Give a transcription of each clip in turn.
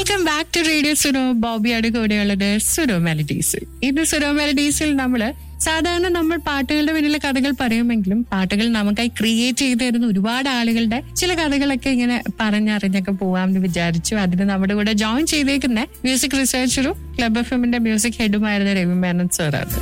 Welcome back to radio Suno ബോബിയാണ് കൂടെയുള്ളത് സുനോ മെലഡീസിൽ ഇന്ന് സുനോ മെലഡീസിൽ നമ്മള് സാധാരണ നമ്മൾ പാട്ടുകളുടെ പിന്നിലെ കഥകൾ പറയുമെങ്കിലും പാട്ടുകൾ നമുക്കായി ക്രിയേറ്റ് ചെയ്തു തരുന്ന ഒരുപാട് ആളുകളുടെ ചില കഥകളൊക്കെ ഇങ്ങനെ പറഞ്ഞറിഞ്ഞൊക്കെ പോവാമെന്ന് വിചാരിച്ചു അതിന് നമ്മുടെ കൂടെ ജോയിൻ ചെയ്തേക്കുന്ന മ്യൂസിക് റിസർച്ചറും ക്ലബ് എഫ് എമ്മിന്റെ മ്യൂസിക് ഹെഡുമായിരുന്ന രവി മേനൻ സാറാണ്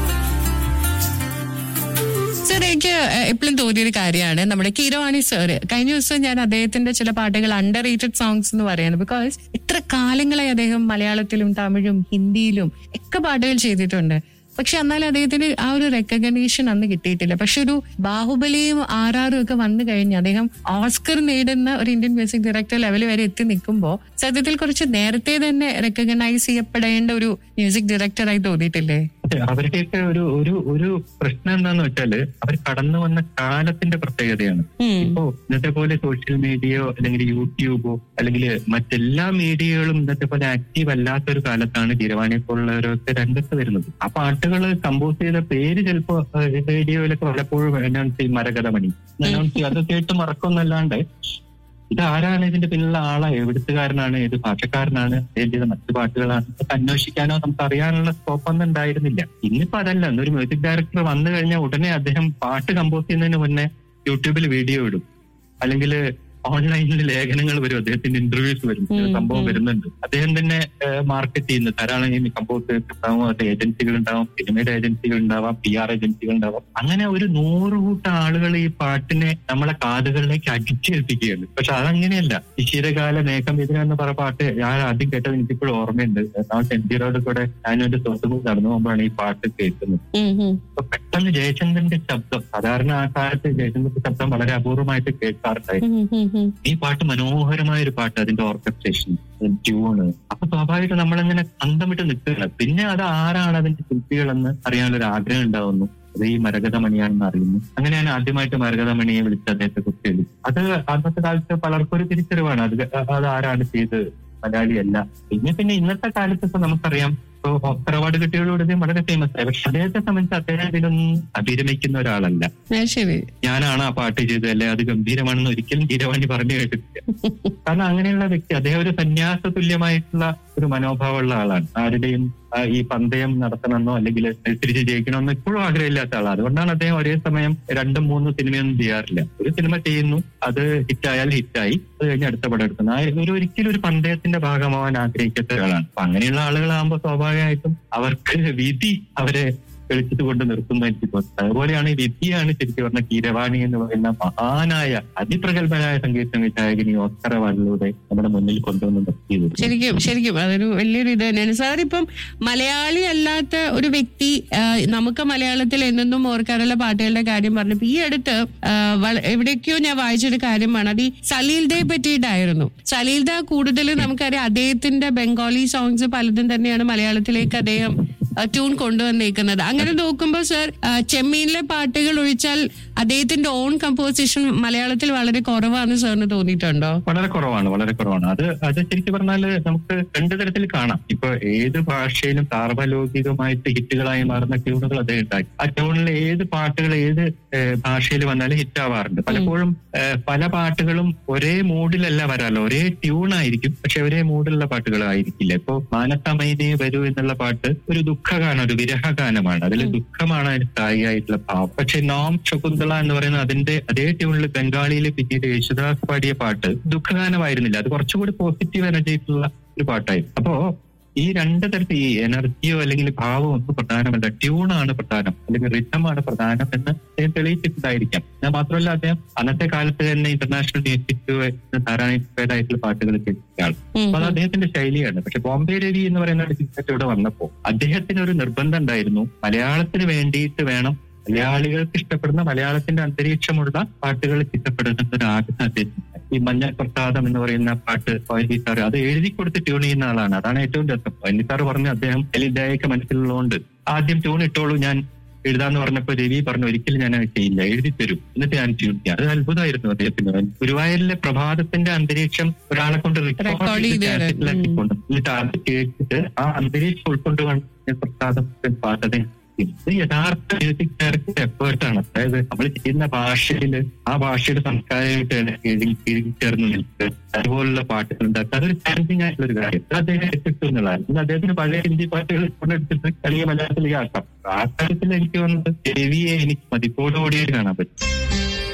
സർ എനിക്ക് എപ്പോഴും തോന്നിയൊരു കാര്യമാണ് നമ്മുടെ കിരവാണി സാറ് കഴിഞ്ഞ ദിവസം ഞാൻ അദ്ദേഹത്തിന്റെ ചില പാട്ടുകൾ അണ്ടർ റേറ്റഡ് സോങ്സ് എന്ന് പറയുന്നത് ബിക്കോസ് ഇത്ര കാലങ്ങളായി അദ്ദേഹം മലയാളത്തിലും തമിഴും ഹിന്ദിയിലും ഒക്കെ പാട്ടുകൾ ചെയ്തിട്ടുണ്ട് പക്ഷെ എന്നാലും അദ്ദേഹത്തിന് ആ ഒരു റെക്കഗ്നീഷൻ അന്ന് കിട്ടിയിട്ടില്ല പക്ഷെ ഒരു ബാഹുബലിയും ആർ ആറും ഒക്കെ വന്നു കഴിഞ്ഞ് അദ്ദേഹം ഓസ്കർ നേടുന്ന ഒരു ഇന്ത്യൻ മ്യൂസിക് ഡയറക്ടർ ലെവൽ വരെ എത്തി നിൽക്കുമ്പോൾ സത്യത്തിൽ കുറച്ച് നേരത്തെ തന്നെ റെക്കഗ്നൈസ് ചെയ്യപ്പെടേണ്ട ഒരു മ്യൂസിക് ഡയറക്ടറായി തോന്നിയിട്ടില്ലേ അതെ, അവരുടെയൊക്കെ ഒരു ഒരു ഒരു പ്രശ്നം എന്താന്ന് വെച്ചാല് അവർ കടന്നു വന്ന കാലത്തിന്റെ പ്രത്യേകതയാണ് ഉം. ഇപ്പോ ഇന്നത്തെ പോലെ സോഷ്യൽ മീഡിയയോ അല്ലെങ്കിൽ യൂട്യൂബോ അല്ലെങ്കിൽ മറ്റെല്ലാ മീഡിയകളും ഇന്നത്തെ പോലെ ആക്റ്റീവ് അല്ലാത്ത ഒരു കാലത്താണ് ഗിരവാണിയെ പോലുള്ളവരൊക്കെ രംഗത്ത് വരുന്നത് ആ പാട്ടുകൾ കമ്പോസ് ചെയ്ത പേര് ചിലപ്പോ റേഡിയോയിലൊക്കെ പലപ്പോഴും അനൗൺസ് ചെയ്യും മരകഥമണി അനൗൺസ് ചെയ്യും അത് കേട്ട് മറക്കൊന്നല്ലാണ്ട് ഇത് ആരാണ് ഇതിന്റെ പിന്നിലുള്ള ആളാ എവിടുത്തുകാരനാണ് ഏത് ഭാഷക്കാരനാണ് എഴുതിയത് മറ്റു പാട്ടുകളാണ് ഇതൊക്കെ അന്വേഷിക്കാനോ നമുക്ക് അറിയാനുള്ള സ്കോപ്പ് ഒന്നും ഉണ്ടായിരുന്നില്ല ഇന്നിപ്പോ അതല്ല ഇന്നൊരു മ്യൂസിക് ഡയറക്ടർ വന്നു കഴിഞ്ഞാൽ ഉടനെ അദ്ദേഹം പാട്ട് കമ്പോസ് ചെയ്യുന്നതിന് മുന്നേ യൂട്യൂബിൽ വീഡിയോ ഇടും അല്ലെങ്കിൽ ഓൺലൈനിൽ ലേഖനങ്ങൾ വരും അദ്ദേഹത്തിന്റെ ഇന്റർവ്യൂസ് വരും ഉം, ഒരു സംഭവം ഉം. വരുന്നുണ്ട് അദ്ദേഹം തന്നെ മാർക്കറ്റ് ചെയ്യുന്നു ധാരാളം കമ്പോസേഴ്സ് ഉണ്ടാവും അത് ഏജൻസികൾ ഉണ്ടാവും സിനിമയുടെ ഏജൻസികൾ ഉണ്ടാവാം പി ആർ ഏജൻസികൾ ഉണ്ടാവാം അങ്ങനെ ഒരു നൂറ് കൂട്ടം ആളുകൾ ഈ പാട്ടിനെ നമ്മളെ കാതുകളിലേക്ക് അടിച്ചേൽപ്പിക്കുകയാണ് പക്ഷെ അതങ്ങനെയല്ല ഈ ശീതകാല മേഘം ഇതിന എന്ന് പറഞ്ഞ പാട്ട് ഞാൻ ആദ്യം കേട്ടത് എനിക്കിപ്പോഴും ഓർമ്മയുണ്ട് നമ്മൾ സെഞ്ചിറോട് കൂടെ ഞാനൊരു സുഹൃത്തുക്കൾ കടന്നു പോകുമ്പോഴാണ് ഈ പാട്ട് കേൾക്കുന്നത് ഉം, ഉം. അപ്പൊ പെട്ടെന്ന് ജയചന്ദ്രന്റെ ശബ്ദം സാധാരണ ആ കാലത്ത് ജയചന്ദ്രന്റെ ശബ്ദം വളരെ അപൂർവമായിട്ട് കേൾക്കാറുണ്ടായിരുന്നു ഉം, ഉം, ഉം. ഈ പാട്ട് മനോഹരമായ ഒരു പാട്ട് അതിന്റെ ഓർക്കസ്ട്രേഷൻ ട്യൂണ് അപ്പൊ സ്വാഭാവികമായിട്ട് നമ്മളിങ്ങനെ അന്തം വിട്ട് നിൽക്കുകയാണ് പിന്നെ അത് ആരാണ് അതിന്റെ ശില്പികളെന്ന് അറിയാനുള്ള ഒരു ആഗ്രഹം ഉണ്ടാവുന്നു അത് ഈ മരകതമണിയാണെന്ന് അറിയുന്നു അങ്ങനെയാണ് ആദ്യമായിട്ട് മരകതമണിയെ വിളിച്ച് അദ്ദേഹത്തെ കുറിച്ച് എഴുതി അത് അന്നത്തെ കാലത്ത് പലർക്കും ഒരു തിരിച്ചറിവാണ് അത് അത് ആരാണ് ചെയ്തത് മലയാളിയല്ല പിന്നെ പിന്നെ ഇന്നത്തെ കാലത്ത് ഇപ്പൊ നമുക്കറിയാം ഇപ്പൊ ഓസ്കർ അവാർഡ് കിട്ടിയതോടുകൂടി അദ്ദേഹം വളരെ ഫേമസ് ആയി പക്ഷെ അദ്ദേഹത്തെ സംബന്ധിച്ച് അദ്ദേഹം ഇതിലൊന്നും അഭിരമിക്കുന്ന ഒരാളല്ല അത് ശരി ഞാനാണ് ആ പാട്ട് ചെയ്തത് അല്ലെ അത് ഗംഭീരമാണെന്ന് ഒരിക്കലും ഗീരവാണി പറഞ്ഞു കേട്ടിട്ടില്ല കാരണം അങ്ങനെയുള്ള വ്യക്തി അദ്ദേഹം ഒരു സന്യാസ തുല്യമായിട്ടുള്ള ഒരു മനോഭാവമുള്ള ആളാണ് ആരുടെയും ആ, ഈ പന്തയം നടത്തണമെന്നോ അല്ലെങ്കിൽ തിരിച്ച് ജയിക്കണമെന്നോ ഇപ്പോഴും ആഗ്രഹമില്ലാത്ത ആളാണ് അതുകൊണ്ടാണ് അദ്ദേഹം ഒരേ സമയം രണ്ടും മൂന്നും സിനിമയൊന്നും ചെയ്യാറില്ല ഒരു സിനിമ ചെയ്യുന്നു അത് ഹിറ്റായാൽ ഹിറ്റായി അത് കഴിഞ്ഞ് അടുത്ത പടം എടുക്കുന്നു ആ ഒരു ഒരിക്കലും ഒരു പന്തയത്തിന്റെ ഭാഗമാവാൻ ആഗ്രഹിക്കാത്ത ഒരാളാണ് അപ്പൊ അങ്ങനെയുള്ള ആളുകളാകുമ്പോൾ സ്വാഭാവികമായിട്ടും അവർക്ക് വിധി അവരെ തെളിച്ചിട്ട് കൊണ്ട് നിർത്തുന്ന എനിക്ക് തോന്നുന്നത് അതുപോലെയാണ് ഈ വിധിയാണ് ശരിക്കും പറഞ്ഞ കീരവാണി എന്ന് പറയുന്ന മഹാനായ അതിപ്രഗത്ഭനായ സംഗീത സംവിധായകനി ഓസ്കർ അവാർഡിലൂടെ നമ്മുടെ മുന്നിൽ കൊണ്ടുവന്ന് നിർത്തിയത് ശരിക്കും ശരിക്കും അതൊരു വലിയൊരു ഇത് തന്നെയാണ് സാർ ഇപ്പം മലയാളി അല്ലാത്ത ഒരു വ്യക്തി ആ, നമുക്ക് മലയാളത്തിൽ എന്നെന്നും ഓർക്കാറുള്ള പാട്ടുകളുടെ കാര്യം പറഞ്ഞപ്പോ ഈ അടുത്ത് ആ, വള- എവിടേക്കോ ഞാൻ വായിച്ചൊരു കാര്യമാണ് അത് ഈ സലീൽ ദയെ പറ്റിയിട്ടായിരുന്നു സലീൽ ദ കൂടുതൽ നമുക്കറിയാം അദ്ദേഹത്തിന്റെ ബംഗാളി സോങ്സ് പലതും തന്നെയാണ് മലയാളത്തിലേക്ക് അദ്ദേഹം ട്യൂൺ കൊണ്ടുവന്നേക്കുന്നത് അങ്ങനെ നോക്കുമ്പോൾ സർ ചെമ്മീനിലെ പാട്ടുകൾ ഒഴിച്ചാൽ അദ്ദേഹത്തിന്റെ ഓൺ കമ്പോസിഷൻ മലയാളത്തിൽ വളരെ കുറവാണെന്ന് സാറിന് തോന്നിയിട്ടുണ്ടോ വളരെ കുറവാണ് വളരെ കുറവാണ് അത് അത് ശരിക്കും പറഞ്ഞാല് നമുക്ക് രണ്ടു തരത്തിൽ കാണാം ഇപ്പൊ ഏത് ഭാഷയിലും സാർവലൗകികമായിട്ട് ഹിറ്റുകളായി മാറുന്ന ട്യൂണുകൾ അദ്ദേഹം ഉണ്ടാക്കി ആ ട്യൂണിൽ ഏത് പാട്ടുകൾ ഏത് ഏഹ്, ഭാഷയിൽ വന്നാലും ഹിറ്റ് ആവാറുണ്ട് പലപ്പോഴും ഏഹ്, പല പാട്ടുകളും ഒരേ മൂഡിലല്ല വരാലോ ഒരേ ട്യൂണായിരിക്കും പക്ഷെ ഒരേ മൂഡിലുള്ള പാട്ടുകളായിരിക്കില്ല ഇപ്പൊ മാനത്തമൈനെ വരൂ എന്നുള്ള പാട്ട് ഒരു ദുഃഖഗാനം ഒരു വിരഹഗാനമാണ് അതിൽ ഉം. ദുഃഖമാണ് അതിന് സ്ഥായിയായിട്ടുള്ള ഭാവം പക്ഷെ നോം ശകുന്തള എന്ന് പറയുന്ന അതിന്റെ അതേ ട്യൂണിൽ ബംഗാളിയിൽ പിന്നീട് യേശുദാസ് പാടിയ പാട്ട് ദുഃഖഗാനമായിരുന്നില്ല അത് കുറച്ചുകൂടി പോസിറ്റീവ് എനർജി ആയിട്ടുള്ള ഒരു പാട്ടായിരുന്നു അപ്പോ ഈ രണ്ട് തരത്തിൽ ഈ എനർജിയോ അല്ലെങ്കിൽ ഭാവമോ ഒന്നും പ്രധാനമല്ല ട്യൂണാണ് പ്രധാനം അല്ലെങ്കിൽ റിഥമാണ് പ്രധാനം എന്ന് അദ്ദേഹം തെളിയിച്ചിട്ടുണ്ടായിരിക്കാം ഞാൻ മാത്രമല്ല അദ്ദേഹം അന്നത്തെ കാലത്ത് തന്നെ ഇന്റർനാഷണൽ മ്യൂസിക് ധാരാളം ഇൻസ്പയർഡ് ആയിട്ടുള്ള പാട്ടുകൾ കേൾക്കുന്ന ആൾ ഉം, അപ്പൊ അത് ഉം. അദ്ദേഹത്തിന്റെ ശൈലിയാണ് പക്ഷെ ബോംബെ രവി എന്ന് പറയുന്ന ഒരു സിംഗർ ഇവിടെ വന്നപ്പോ അദ്ദേഹത്തിന് ഒരു നിർബന്ധം ഉണ്ടായിരുന്നു മലയാളത്തിന് വേണ്ടിയിട്ട് വേണം മലയാളികൾക്ക് ഇഷ്ടപ്പെടുന്ന മലയാളത്തിന്റെ അന്തരീക്ഷമുള്ള പാട്ടുകൾ ചിട്ടപ്പെടുന്ന ഒരു ആഗ്രഹം അദ്ദേഹത്തിന് ഈ മഞ്ഞൾ പ്രസാദം എന്ന് പറയുന്ന പാട്ട് പൈലി സാർ അത് എഴുതി കൊടുത്ത് ട്യൂൺ ചെയ്യുന്ന ആളാണ് അതാണ് ഏറ്റവും രസം പൈലി സാർ പറഞ്ഞു അദ്ദേഹം എലിദായൊക്കെ മനസ്സിലുള്ളതുകൊണ്ട് ആദ്യം ട്യൂൺ ഇട്ടോളൂ ഞാൻ എഴുതാന്ന് പറഞ്ഞപ്പോ രവി പറഞ്ഞു ഒരിക്കലും ഞാൻ അത് ചെയ്യില്ല എഴുതി തരും എന്നിട്ട് ഞാൻ ട്യൂൺ ചെയ്യാം അത് അത്ഭുതമായിരുന്നു അദ്ദേഹത്തിന് ഗുരുവായൂരിലെ പ്രഭാതത്തിന്റെ അന്തരീക്ഷം ഒരാളെ കൊണ്ട് Record record ചെയ്ത് ചെയ്ത് cassette ലാക്കി കൊണ്ട് എന്നിട്ട് അത് കേട്ടിട്ട് ആ അന്തരീക്ഷം ഉൾക്കൊണ്ടുകൊണ്ട് പ്രസാദം പാട്ട് അദ്ദേഹം സാധിക്കും ഇത് യഥാർത്ഥ മ്യൂസിക് ഡയറക്ടർ എഫേർട്ടാണ് അതായത് നമ്മൾ ചെയ്യുന്ന ഭാഷയിൽ ആ ഭാഷയുടെ സംസ്കാരമായിട്ട് ചേർന്ന് നിൽക്കുക അതുപോലുള്ള പാട്ടുകൾ ഉണ്ടാക്കുക അതൊരു ചാലഞ്ചിങ് ആയിട്ടുള്ള ഒരു കാര്യം അത് അദ്ദേഹം ഏറ്റെടുത്തു എന്നുള്ളതാണ് ഇന്ന് അദ്ദേഹത്തിന് പഴയ ഹിന്ദി പാട്ടുകൾ കൊണ്ടെടുത്തിട്ട് കളിയെ മലയാളത്തിലേക്ക് ആക്കാം ആ കാര്യത്തിൽ എനിക്ക് വന്നത് രവിയെ എനിക്ക് മതിപ്പോടുകൂടിയായിട്ട് കാണാൻ പറ്റും